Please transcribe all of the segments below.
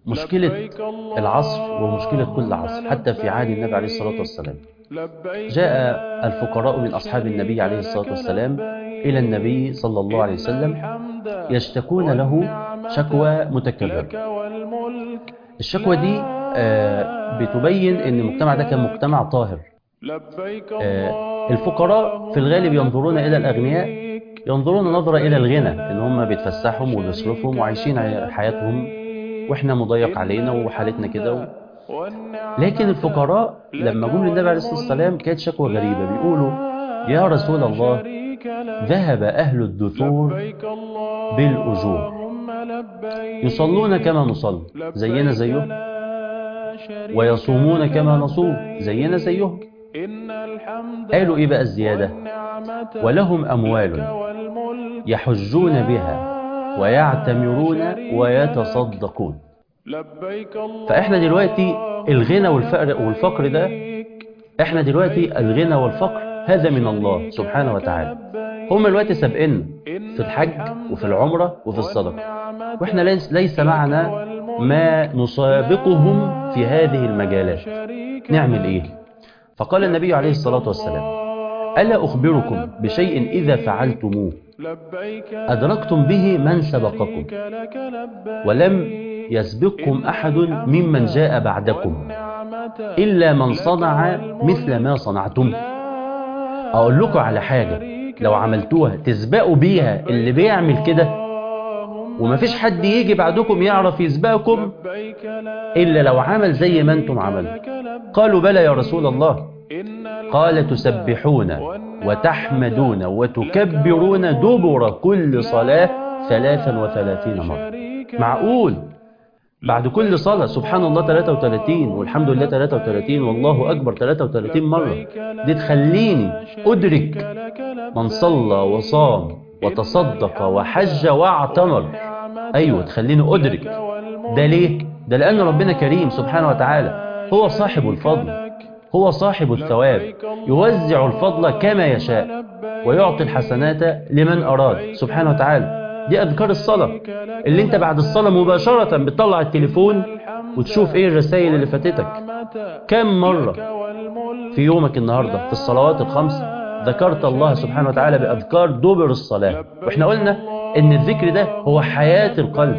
مشكلة العصر ومشكلة كل عصر حتى في عهد النبي عليه الصلاة والسلام جاء الفقراء من أصحاب النبي عليه الصلاة والسلام إلى النبي صلى الله عليه وسلم يشتكون له شكوى متكررة الشكوى دي آه، بتبين أن المجتمع ده كان مجتمع طاهر آه، الفقراء في الغالب ينظرون إلى الأغنياء ينظرون نظرة إلى الغنى إن هم بيتفسحهم وبيصرفهم وعايشين حياتهم وإحنا مضيق علينا وحالتنا كده و... لكن الفقراء لما جم للنبي عليه الصلاة والسلام كانت شكوى غريبة بيقولوا يا رسول الله ذهب أهل الدثور بالأجور يصلون كما نصلي زينا زيهم ويصومون كما نصوم زينا زيهم قالوا إيه بقى الزيادة ولهم أموال يحجون بها ويعتمرون ويتصدقون فإحنا دلوقتي الغنى والفقر, والفقر ده إحنا دلوقتي الغنى والفقر هذا من الله سبحانه وتعالى هم دلوقتي سابقنا في الحج وفي العمرة وفي الصدقة وإحنا ليس, ليس معنا ما نسابقهم في هذه المجالات نعمل إيه فقال النبي عليه الصلاة والسلام ألا أخبركم بشيء إذا فعلتموه أدركتم به من سبقكم ولم يسبقكم أحد ممن جاء بعدكم إلا من صنع مثل ما صنعتم أقول لكم على حاجة لو عملتوها تسبقوا بيها اللي بيعمل كده ومفيش حد يجي بعدكم يعرف يسبقكم إلا لو عمل زي ما أنتم عملوا قالوا بلى يا رسول الله قال تسبحون وتحمدون وتكبرون دبر كل صلاة ثلاثا وثلاثين مرة معقول بعد كل صلاة سبحان الله 33 والحمد لله 33 والله أكبر 33 مرة دي تخليني أدرك من صلى وصام وتصدق وحج واعتمر أيوة تخليني أدرك ده ليه؟ ده لأن ربنا كريم سبحانه وتعالى هو صاحب الفضل هو صاحب الثواب يوزع الفضل كما يشاء ويعطي الحسنات لمن أراد سبحانه وتعالى دي أذكار الصلاة اللي انت بعد الصلاة مباشرة بتطلع التليفون وتشوف ايه الرسائل اللي فاتتك كم مرة في يومك النهاردة في الصلوات الخمس ذكرت الله سبحانه وتعالى بأذكار دبر الصلاة واحنا قلنا ان الذكر ده هو حياة القلب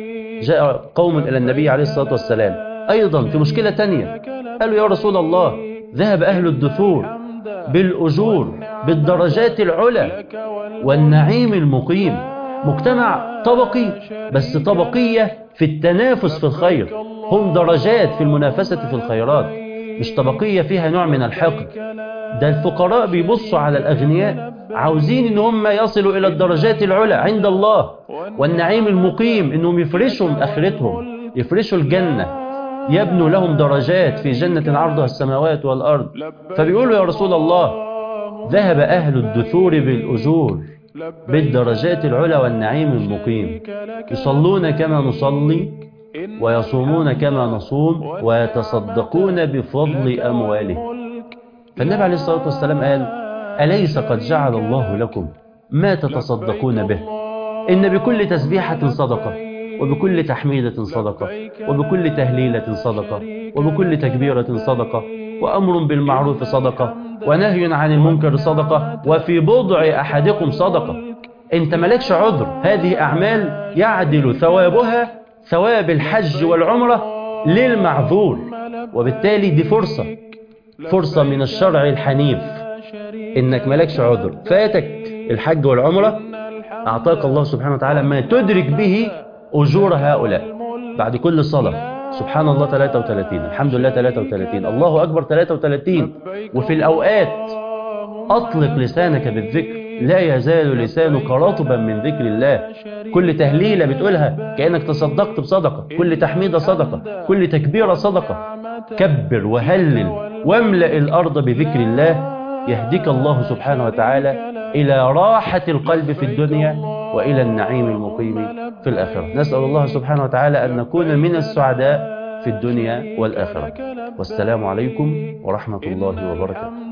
جاء قوم إلى النبي عليه الصلاة والسلام أيضا في مشكلة تانية قالوا يا رسول الله ذهب أهل الدثور بالأجور بالدرجات العلى والنعيم المقيم مجتمع طبقي بس طبقية في التنافس في الخير هم درجات في المنافسة في الخيرات مش طبقية فيها نوع من الحقد ده الفقراء بيبصوا على الأغنياء عاوزين ان هم يصلوا إلى الدرجات العلى عند الله والنعيم المقيم انهم يفرشوا آخرتهم يفرشوا الجنة يبنوا لهم درجات في جنة عرضها السماوات والأرض فبيقولوا يا رسول الله ذهب أهل الدثور بالأجور بالدرجات العلى والنعيم المقيم يصلون كما نصلي ويصومون كما نصوم ويتصدقون بفضل أموالهم فالنبي عليه الصلاة والسلام قال أليس قد جعل الله لكم ما تتصدقون به إن بكل تسبيحة صدقة وبكل تحميدة صدقة وبكل تهليلة صدقة وبكل تكبيرة صدقة وأمر بالمعروف صدقة ونهي عن المنكر صدقة وفي بضع أحدكم صدقة انت مالكش عذر هذه أعمال يعدل ثوابها ثواب الحج والعمرة للمعذور وبالتالي دي فرصة فرصة من الشرع الحنيف انك مالكش عذر فاتك الحج والعمرة أعطاك الله سبحانه وتعالى ما تدرك به أجور هؤلاء بعد كل صلاة سبحان الله 33 الحمد لله 33 الله أكبر 33 وفي الأوقات أطلق لسانك بالذكر لا يزال لسانك رطبا من ذكر الله كل تهليلة بتقولها كأنك تصدقت بصدقة كل تحميدة صدقة كل تكبيرة صدقة كبر وهلل واملأ الأرض بذكر الله يهديك الله سبحانه وتعالى إلى راحة القلب في الدنيا وإلى النعيم المقيم في الآخرة نسأل الله سبحانه وتعالى أن نكون من السعداء في الدنيا والآخرة والسلام عليكم ورحمة الله وبركاته